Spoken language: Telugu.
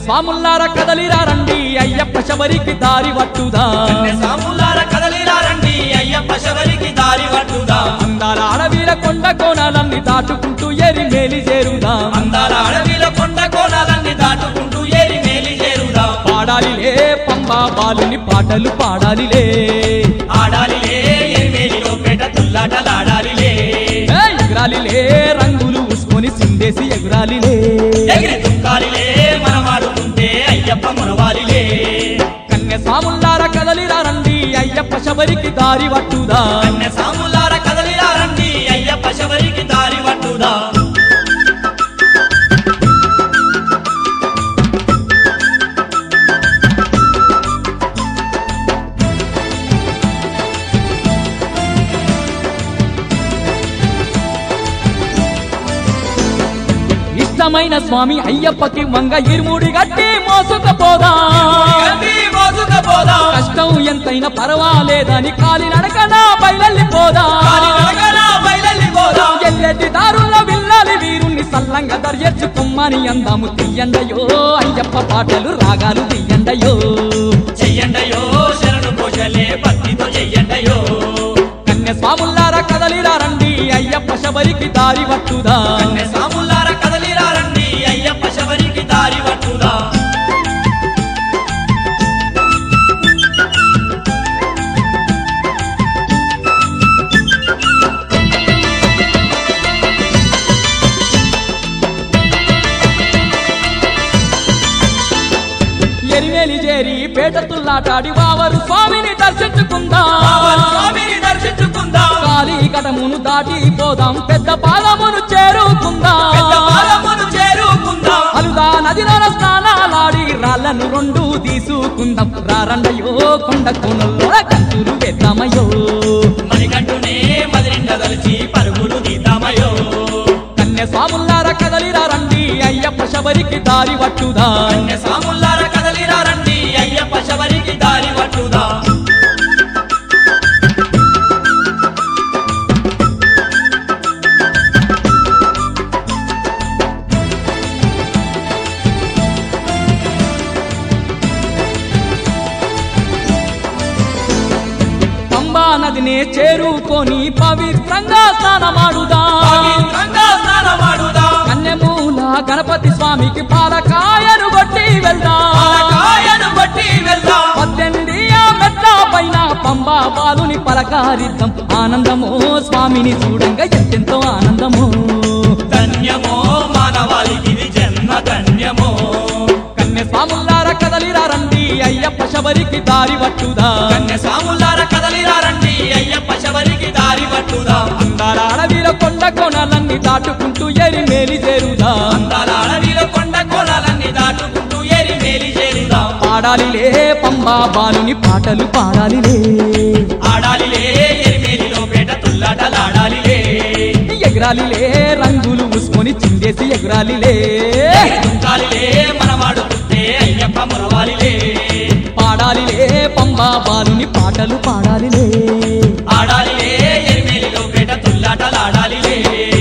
స్వాముల్లార కదలిరా రండి అయ్యప్ప శబరికి దారి పట్టుదా కన్నె సాములార కదలిరా రండి అయ్యప్ప శబరికి దారి పట్టుదా అందాల అడవిల కొండ కోణాలన్నీ దాటుకుంటూ ఎరి మేలి చేరుదా అందాల అడవిలో కొండ కోణాలన్నీ దాటుకుంటూ ఏరి మేలి చేరుదా పాడాలిలే పంబా బాలుని పాటలు పాడాలిలే ఆడాలిలే ఎరిమేలిలో పేట తుల్లాటలాడాలిలే ఏ ఎగురాలిలే రంగులు పూసుకొని సిందేసి ఎగురాలిలే ఎగిరి దుఃఖాలిలే మనమాడుతుంటే అయ్యప్ప మునవాలిలే కన్నె స్వాముల్లార కదలిరా రండి అయ్యప్ప శబరికి దారి పట్టుదా కన్నె సాములార కదలిరా రండి అయ్యప్ప శబరికి దారి పట్టుదా ఇష్టమైన స్వామి అయ్యప్పకి వంగ ఇరుముడి గట్టి మోసుకపోదా గండి మోసుకపోదా కష్టం ఎంతైనా పర్వాలేదని కాలి నడకన బయలెళ్ళిపోదా కాలి నడకన బయలెళ్ళిపోదా ఎల్లెటి దారుల్లో విల్లాలి వీరుణ్ణి సల్లంగా దర్యెచ్చుకుమ్మని అందాము తీయండయో అయ్యప్ప పాటలు రాగాలు తీయండయో చెయ్యండయో శరణు కోశలే భక్తితో చెయ్యండయో కన్నె స్వాముల్లారా కదలిరా రండి అయ్యప్ప శబరికి దారి పట్టుదా కన్నె సాములార కదలిరా రండి అయ్యప్ప శబరికి దారి పట్టుదా ఎరిమేలి చేరి పేట తుల్లాటాడి వావరు స్వామిని దర్శించుకుందా పావన స్వామిని దర్శించుకుందాం కాలి కటమును దాటి పోదాం పెద్ద పాదమును చేరుకుందాం పెద్ద పాదమును చేరుకుందాం అలుదా నదిలో స్నానాలాడి రాళ్ళను రెండు తీసుకుందాం రారండయో కొండ కోనల్లో కంతులు వేద్దామయ్యో మణికంటునే మదిరిండ దలిచి పరుగులు తీద్దామయో కన్నె స్వాముల్లార కదలిరా రండి అయ్యప్ప శబరికి దారి పట్టుదా కన్నె సాములార కదలిరా రండి అయ్యప్ప శబరికి దారి పట్టుదా పంబా నదినే చేరుకొని పవిత్రంగా స్నానమాడుదా పవిత్రంగా స్నానమాడుదా కన్నెమూల గణపతి స్వామికి పాలకాయను కొట్టి వెళ్దాం పాలకాయను బట్టి వెళ్దాం పద్దెనిమిది ఆ మెట్ల పైన పంబా బాలుని పలకారిద్దాం ఆనందమో స్వామిని చూడంగా ఎంతెంతో ఆనందమో ధన్యమో మానవాళికి ఇది జన్మ ధన్యమో కన్నె స్వాముల్లార కదలిరా రండి అయ్యప్ప శబరికి దారి పట్టుదా కన్య సాములార కదలిరా రండి అయ్యప్ప శబరికి దారి పట్టుదా అందాల అడవిలో కొండ కోణాలన్నీ దాటుకుంటూ ఎరి మేలి చేరుదా అందాల అడవిలో కొండ కోణాలన్నీ దాటుకుంటూ ఏరి మేలి చేరుదా పాడాలిలే పంబా బాలుని పాటలు పాడాలిలే ఆడాలిలే ఎరిమేలిలో పేట తుల్లాటలాడాలిలే ఎగరాలిలే రంగులు మూసుకొని చిందేసి ఎగరాలిలే దుంకాలిలే మనమాడుతుంటే అయ్యప్ప మురవాలిలే పాడాలిలే పంబా బాలుని పాటలు పాడాలిలే ఆడాలిలే ఎరిమేలిలో పేట తుల్లాటలాడాలిలే